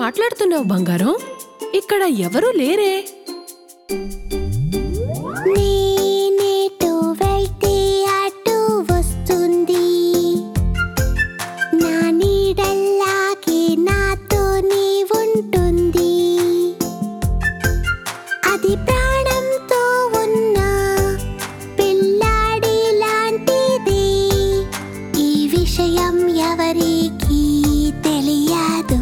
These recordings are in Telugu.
మాట్లాడుతున్నావు బంగారం ఇక్కడ ఎవరూ లేరే నేనేటు వెళ్తే అటు వస్తుంది నా నీడల్లాగే నాతోనే ఉంటుంది అది ప్రాణంతో ఉన్న పిల్లాడి లాంటిది ఈ విషయం ఎవరికీ తెలియదు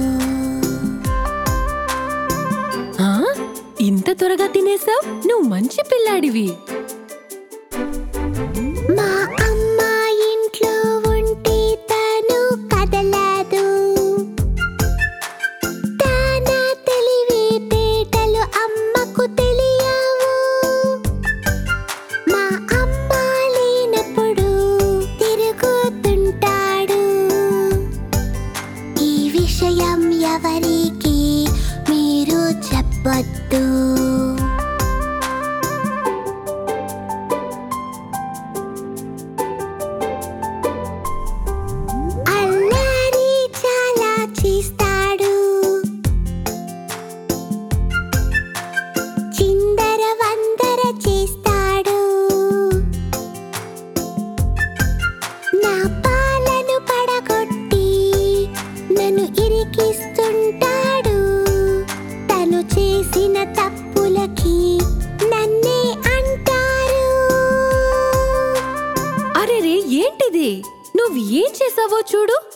ఆ? ఇంత త్వరగా తినేసావు నువ్వు మంచి పిల్లాడివి మా అమ్మ ఇంట్లో ఉంటే తను కదలదు తన తెలివితేటలు అమ్మకు తెలియవు మా అమ్మ లేనప్పుడు తిరుగుతుంటాడు ఈ విషయం ఎవరికి మీరు చెప్పొద్దు అల్లరి చాలా చేస్తాడు చిందర వందర చేస్తాడు నా పాలను పడగొట్టి నన్ను ఇరికిస్తుంటాడు తను చేసిన తప్పులకి నన్నే అంటారు అరే రే ఏంటిది నువ్వు ఏం చేసావో చూడు